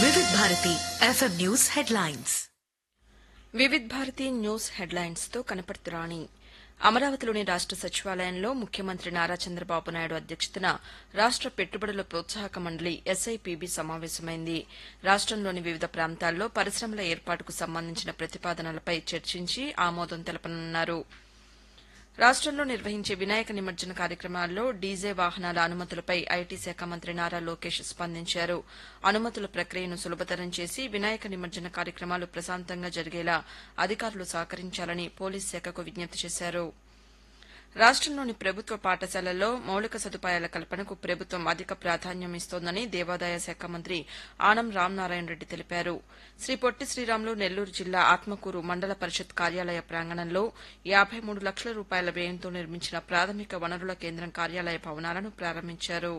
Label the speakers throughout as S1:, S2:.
S1: వివిధ Bharati FM news headlines
S2: Vividh Bharati news headlines తో కనపడుతురాణి అమరావతిలోని రాష్ట సచివాలయంలో ముఖ్యమంత్రి నారా చంద్రబాబు నాయుడు అధ్యక్షతన రాష్ట పెట్టుబడుల ప్రోత్సాహక మండలి ఎస్ఐపిబి సమావేశమైంది రాష్టంలోని వివిధ ప్రాంతాల్లో పరిశ్రమల ఏర్పాటుకు సంబంధించిన ప్రతిపాదనలపై చర్చించి ఆమోదం తెలపనున్నారు రాష్టంలో నిర్వహించే వినాయక నిమజ్జన కార్యక్రమాల్లో డీజే వాహనాల అనుమతులపై ఐటీ శాఖ మంత్రి నారా లోకేష్ స్పందించారు అనుమతుల ప్రక్రియను సులభతరం చేసి వినాయక నిమజ్జన కార్యక్రమాలు ప్రశాంతంగా జరిగేలా అధికారులు సహకరించాలని పోలీస్ శాఖకు విజ్ఞప్తి చేశారు రాష్టంలోని ప్రభుత్వ పాఠశాలల్లో మౌలిక సదుపాయాల కల్పనకు ప్రభుత్వం అధిక ప్రాధాన్యం ఇస్తోందని దేవాదాయ శాఖ మంత్రి ఆనం రామనారాయణ రెడ్డి తెలిపారు శ్రీ పొట్టి శ్రీరాములు నెల్లూరు జిల్లా ఆత్మకూరు మండల పరిషత్ కార్యాలయ ప్రాంగణంలో యాబై మూడు లక్షల రూపాయల వ్యయంతో నిర్మించిన ప్రాథమిక వనరుల కేంద్రం కార్యాలయ భవనాలను ప్రారంభించారు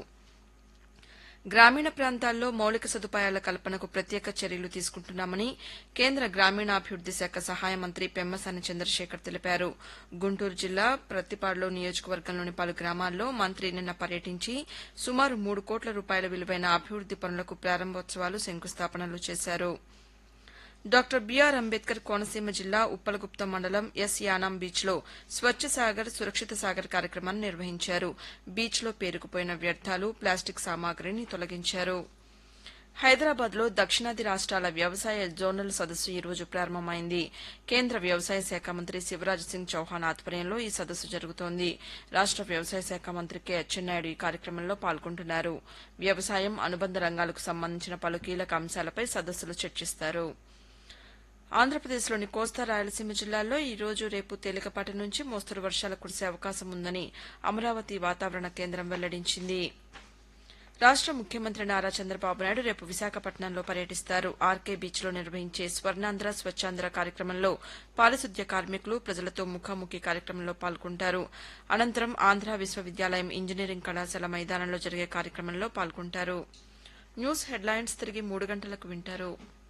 S2: గ్రామీణ ప్రాంతాల్లో మౌలిక సదుపాయాల కల్పనకు ప్రత్యేక చర్యలు తీసుకుంటున్నామని కేంద్ర గ్రామీణాభివృద్ది శాఖ సహాయ మంత్రి పెమ్మసాని చంద్రశేఖర్ తెలిపారు గుంటూరు జిల్లా ప్రతిపాడులో నియోజకవర్గంలోని పలు గ్రామాల్లో మంత్రి నిన్న పర్యటించి సుమారు మూడు కోట్ల రూపాయల విలువైన అభివృద్ది పనులకు ప్రారంభోత్సవాలు శంకుస్థాపనలు చేశారు డాక్టర్ బీఆర్ అంబేద్కర్ కోనసీమ జిల్లా ఉప్పలగుప్తం మండలం ఎస్ యానాం బీచ్లో స్వచ్ఛ సాగర్ సురక్షిత సాగర్ కార్యక్రమాన్ని నిర్వహించారు బీచ్లో పేరుకుపోయిన వ్యర్థాలు ప్లాస్టిక్ సామాగ్రిని తొలగించారు హైదరాబాద్లో దక్షిణాది రాష్ట్రాల వ్యవసాయ జోనల్ సదస్సు ఈ రోజు ప్రారంభమైంది కేంద్ర వ్యవసాయ శాఖ మంత్రి శివరాజ్ సింగ్ చౌహాన్ ఆధ్వర్యంలో ఈ సదస్సు జరుగుతోంది రాష్ట వ్యవసాయ శాఖ మంత్రి కె అచ్చెన్నాయుడు ఈ కార్యక్రమంలో పాల్గొంటున్నారు వ్యవసాయం అనుబంధ రంగాలకు సంబంధించిన పలు కీలక అంశాలపై సదస్సులు చర్చిస్తారు ఆంధ్రప్రదేశ్లోని కోస్తా రాయలసీమ జిల్లాల్లో ఈ రోజు రేపు తేలికపాటి నుంచి మోస్తరు వర్షాలు కురిసే అవకాశం ఉందని అమరావతి వాతావరణ కేంద్రం వెల్లడించింది రాష్ట ముఖ్యమంత్రి నారా చంద్రబాబు నాయుడు రేపు విశాఖపట్నంలో పర్యటిస్తారు ఆర్కే బీచ్లో నిర్వహించే స్వర్ణాంధ్ర స్వచ్ఛాంధ్ర కార్యక్రమంలో పారిశుద్ధ్య కార్మికులు ప్రజలతో ముఖాముఖి కార్యక్రమంలో పాల్గొంటారు అనంతరం ఆంధ్ర విశ్వవిద్యాలయం ఇంజనీరింగ్ కళాశాల మైదానంలో జరిగే కార్యక్రమంలో పాల్గొంటారు న్యూస్ హెడ్లైన్స్ తిరిగి మూడు గంటలకు వింటారు